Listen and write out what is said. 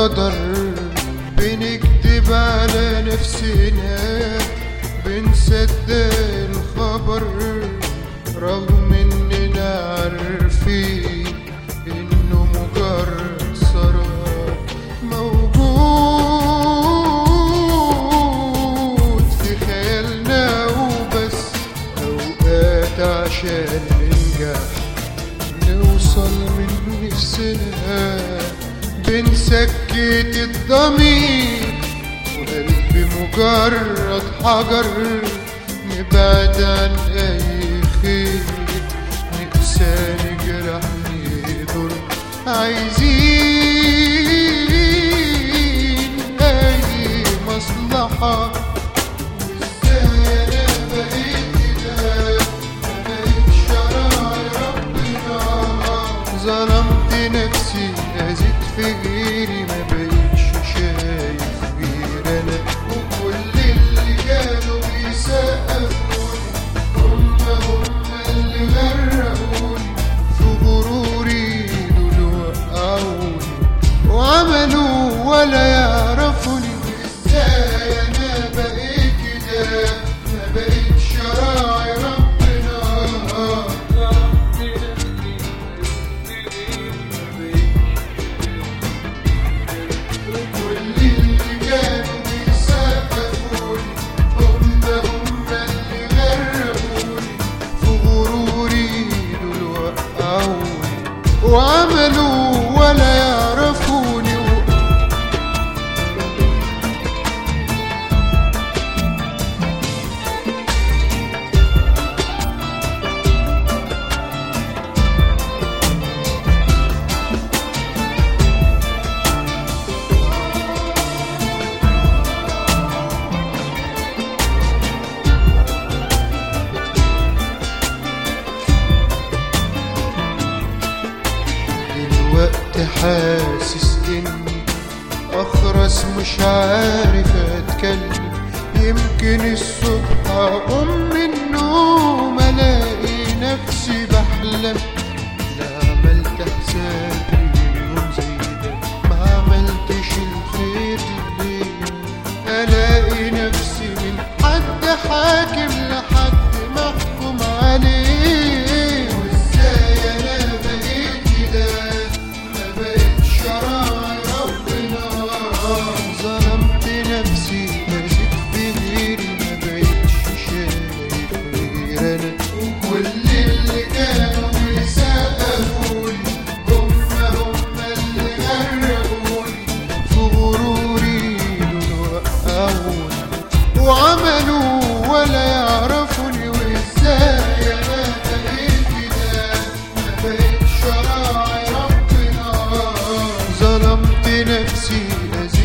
القدر بنكذب على نفسنا بنصدق الخبر رغم اننا عارفين انه مجرد سراب موجود في خيالنا وبس اوقات عشان ننجح نوصل من نفسنا بنسكت الضمير وقلبي مجرد حجر نبعد عن أي خير نقسى نجرح نقدر عايزين أي مصلحة وإزاي أنا بقيت كده ما بقيتش أراعي ربنا ظلمت نفسي أزيد في غيري ما بقيتش شايف غير أنا وكل اللي كانوا بيسقفوني هم هم اللي غرقوني في غروري دول وقعوني وعملوا ولا يعرفوني ازاي انا بقيت كده ما بقيتش اراعي ربنا كل اللي كانوا بيسقفوني هم هم اللي غرقوني في غروري دول وقعوني وعملوا ولا يعرفوني دلوقتي حاسس اني اخرس مش عارف اتكلم يمكن الصبح اقوم من النوم الاقي نفسي بحلم لا عملت حسابي يوم زي ده ما عملتش الخير ليه الاقي نفسي من حد حاكم لحد محكوم عليه وازاي انا بقيت كده ما بقتش اراعي ربنا ظلمت نفسي ماسك في غيري ما بقتش شايف غير انا وكل اللي كانوا بيسقفوني هم هم اللي غرقوني في غروري دول وقعوني وعملوا ولا يعرفوني وازاي انا بقيت كده ما بقتش اراعي ربنا ظلمت نفسي